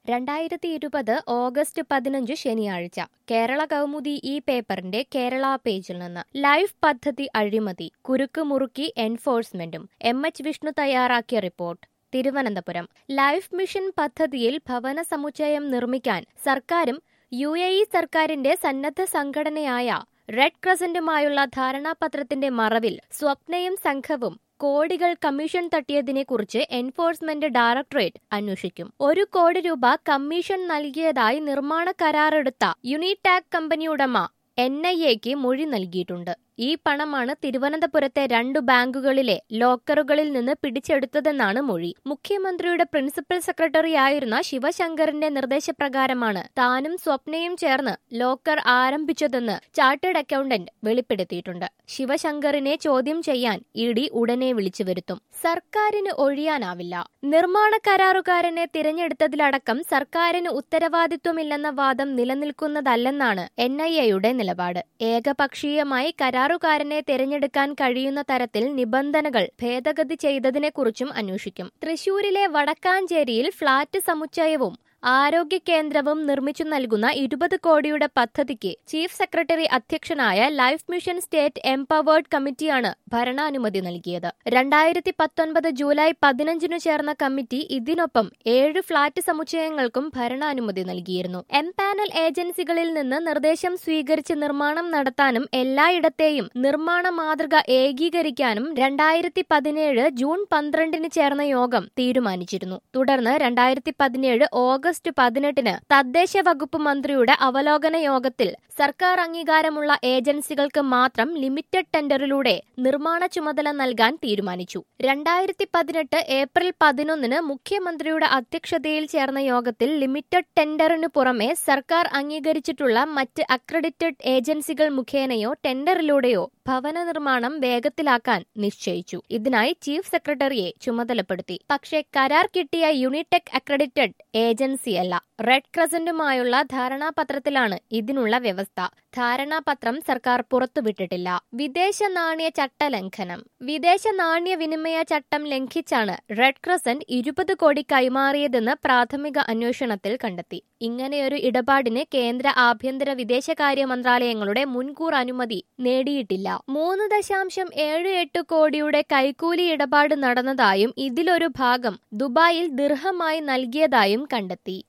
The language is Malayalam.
രണ്ടായിരത്തി ഇരുപത് ഓഗസ്റ്റ് പതിനഞ്ച് ശനിയാഴ്ച കേരള കൗമുദി ഈ പേപ്പറിന്റെ കേരള പേജിൽ നിന്ന് ലൈഫ് പദ്ധതി അഴിമതി കുരുക്ക് മുറുക്കി എൻഫോഴ്സ്മെന്റും എം എച്ച് വിഷ്ണു തയ്യാറാക്കിയ റിപ്പോർട്ട് തിരുവനന്തപുരം ലൈഫ് മിഷൻ പദ്ധതിയിൽ ഭവന സമുച്ചയം നിർമ്മിക്കാൻ സർക്കാരും യു എ ഇ സർക്കാരിന്റെ സന്നദ്ധ സംഘടനയായ റെഡ് ക്രസന്റുമായുള്ള ധാരണാപത്രത്തിന്റെ മറവിൽ സ്വപ്നയും സംഘവും കോടികൾ കമ്മീഷൻ തട്ടിയതിനെക്കുറിച്ച് എൻഫോഴ്സ്മെന്റ് ഡയറക്ടറേറ്റ് അന്വേഷിക്കും ഒരു കോടി രൂപ കമ്മീഷൻ നൽകിയതായി നിർമ്മാണ കരാറെടുത്ത യുണിടാക് കമ്പനി ഉടമ എൻ ഐ എക്ക് മൊഴി നൽകിയിട്ടുണ്ട് ഈ പണമാണ് തിരുവനന്തപുരത്തെ രണ്ടു ബാങ്കുകളിലെ ലോക്കറുകളിൽ നിന്ന് പിടിച്ചെടുത്തതെന്നാണ് മൊഴി മുഖ്യമന്ത്രിയുടെ പ്രിൻസിപ്പൽ സെക്രട്ടറി ആയിരുന്ന ശിവശങ്കറിന്റെ നിർദ്ദേശപ്രകാരമാണ് താനും സ്വപ്നയും ചേർന്ന് ലോക്കർ ആരംഭിച്ചതെന്ന് ചാർട്ടേഡ് അക്കൗണ്ടന്റ് വെളിപ്പെടുത്തിയിട്ടുണ്ട് ശിവശങ്കറിനെ ചോദ്യം ചെയ്യാൻ ഇ ഡി ഉടനെ വിളിച്ചു വരുത്തും സർക്കാരിന് ഒഴിയാനാവില്ല നിർമ്മാണ കരാറുകാരനെ തിരഞ്ഞെടുത്തതിലടക്കം സർക്കാരിന് ഉത്തരവാദിത്വമില്ലെന്ന വാദം നിലനിൽക്കുന്നതല്ലെന്നാണ് എൻ ഐ എയുടെ നിലപാട് ഏകപക്ഷീയമായി കരാറുകാരനെ തിരഞ്ഞെടുക്കാൻ കഴിയുന്ന തരത്തിൽ നിബന്ധനകൾ ഭേദഗതി ചെയ്തതിനെക്കുറിച്ചും അന്വേഷിക്കും തൃശൂരിലെ വടക്കാഞ്ചേരിയിൽ ഫ്ളാറ്റ് സമുച്ചയവും ആരോഗ്യ കേന്ദ്രവും നിർമ്മിച്ചു നൽകുന്ന ഇരുപത് കോടിയുടെ പദ്ധതിക്ക് ചീഫ് സെക്രട്ടറി അധ്യക്ഷനായ ലൈഫ് മിഷൻ സ്റ്റേറ്റ് എംപവേർഡ് കമ്മിറ്റിയാണ് ഭരണാനുമതി നൽകിയത് രണ്ടായിരത്തി പത്തൊൻപത് ജൂലൈ പതിനഞ്ചിനു ചേർന്ന കമ്മിറ്റി ഇതിനൊപ്പം ഏഴ് ഫ്ളാറ്റ് സമുച്ചയങ്ങൾക്കും ഭരണാനുമതി നൽകിയിരുന്നു എം പാനൽ ഏജൻസികളിൽ നിന്ന് നിർദ്ദേശം സ്വീകരിച്ച് നിർമ്മാണം നടത്താനും എല്ലായിടത്തെയും നിർമ്മാണ മാതൃക ഏകീകരിക്കാനും രണ്ടായിരത്തി പതിനേഴ് ജൂൺ പന്ത്രണ്ടിന് ചേർന്ന യോഗം തീരുമാനിച്ചിരുന്നു തുടർന്ന് രണ്ടായിരത്തി പതിനേഴ് ഓഗസ്റ്റ് ഓഗസ്റ്റ് പതിനെട്ടിന് തദ്ദേശ വകുപ്പ് മന്ത്രിയുടെ അവലോകന യോഗത്തിൽ സർക്കാർ അംഗീകാരമുള്ള ഏജൻസികൾക്ക് മാത്രം ലിമിറ്റഡ് ടെൻഡറിലൂടെ നിർമ്മാണ ചുമതല നൽകാൻ തീരുമാനിച്ചു രണ്ടായിരത്തി പതിനെട്ട് ഏപ്രിൽ പതിനൊന്നിന് മുഖ്യമന്ത്രിയുടെ അധ്യക്ഷതയിൽ ചേർന്ന യോഗത്തിൽ ലിമിറ്റഡ് ടെൻഡറിനു പുറമെ സർക്കാർ അംഗീകരിച്ചിട്ടുള്ള മറ്റ് അക്രഡിറ്റഡ് ഏജൻസികൾ മുഖേനയോ ടെൻഡറിലൂടെയോ ഭവന നിർമ്മാണം വേഗത്തിലാക്കാൻ നിശ്ചയിച്ചു ഇതിനായി ചീഫ് സെക്രട്ടറിയെ ചുമതലപ്പെടുത്തി പക്ഷേ കരാർ കിട്ടിയ യുണിടെക് അക്രഡിറ്റഡ് ഏജൻസിയല്ല റെഡ് ക്രസന്റുമായുള്ള ധാരണാപത്രത്തിലാണ് ഇതിനുള്ള വ്യവസ്ഥ ധാരണാപത്രം സർക്കാർ പുറത്തുവിട്ടിട്ടില്ല വിദേശ നാണ്യ ചട്ട ലംഘനം വിദേശ നാണ്യ വിനിമയ ചട്ടം ലംഘിച്ചാണ് റെഡ് ക്രസന്റ് ഇരുപത് കോടി കൈമാറിയതെന്ന് പ്രാഥമിക അന്വേഷണത്തിൽ കണ്ടെത്തി ഇങ്ങനെയൊരു ഇടപാടിന് കേന്ദ്ര ആഭ്യന്തര വിദേശകാര്യ മന്ത്രാലയങ്ങളുടെ മുൻകൂർ അനുമതി നേടിയിട്ടില്ല മൂന്ന് ദശാംശം ഏഴ് എട്ട് കോടിയുടെ കൈക്കൂലി ഇടപാട് നടന്നതായും ഇതിലൊരു ഭാഗം ദുബായിൽ ദീർഘമായി നൽകിയതായും കണ്ടെത്തി